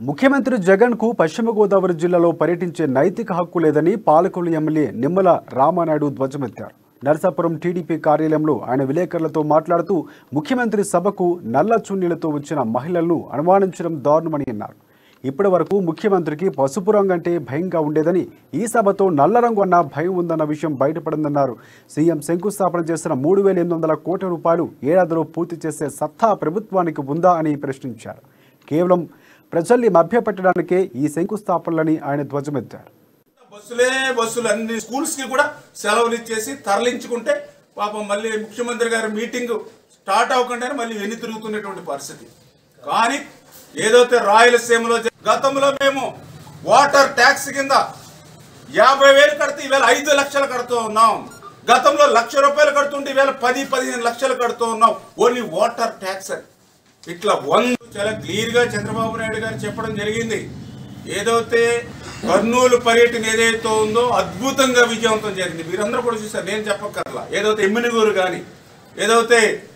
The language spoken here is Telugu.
ముఖ్యమంత్రి జగన్ కు పశ్చిమ గోదావరి జిల్లాలో పర్యటించే నైతిక హక్కు లేదని పాలకొల్లు ఎమ్మెల్యే నిమ్మల రామానాయుడు ధ్వజమెత్తారు నరసాపురం టీడీపీ కార్యాలయంలో ఆయన విలేకరులతో మాట్లాడుతూ ముఖ్యమంత్రి సభకు నల్ల చున్నీలతో వచ్చిన మహిళలను అనుమానించడం దారుణమని అన్నారు ఇప్పటి వరకు ముఖ్యమంత్రికి పసుపు రంగు అంటే భయంగా ఉండేదని ఈ సభతో నల్ల రంగు అన్న భయం ఉందన్న విషయం బయటపడిందన్నారు సీఎం శంకుస్థాపన చేసిన మూడు వేల ఎనిమిది వందల కోట్ల రూపాయలు ఏడాదిలో పూర్తి చేసే సత్తా ప్రభుత్వానికి ఉందా అని ప్రశ్నించారు కేవలం ప్రజల్ని మభ్యపెట్టడానికే ఈ శంకుస్థాపనలని ఆయన ధ్వజమెత్తారు బస్సులే బస్సులు అన్ని స్కూల్స్ కి కూడా సెలవులు ఇచ్చేసి తరలించుకుంటే పాపం మళ్ళీ ముఖ్యమంత్రి గారి మీటింగ్ స్టార్ట్ అవ్వకుండానే మళ్ళీ వెన్ను తిరుగుతున్నటువంటి పరిస్థితి కానీ ఏదైతే రాయలసీమలో జ- గతంలో మేము వాటర్ ట్యాక్స్ కింద యాభై వేలు కడితే ఈవేళ ఐదు లక్షలు కడుతూ ఉన్నాం గతంలో లక్ష రూపాయలు కడుతుంటే ఈవేళ పది పదిహేను లక్షలు కడుతూ ఉన్నాం ఓన్లీ వాటర్ ట్యాక్స్ అని ఇట్లా వంద చాలా క్లియర్ గా చంద్రబాబు నాయుడు గారు చెప్పడం జరిగింది ఏదైతే కర్నూలు పర్యటన ఏదైతే ఉందో అద్భుతంగా విజయవంతం జరిగింది మీరందరూ కూడా చూసారు నేను చెప్పక్కర్లా ఏదైతే ఎమ్మినిగూరు కానీ ఏదైతే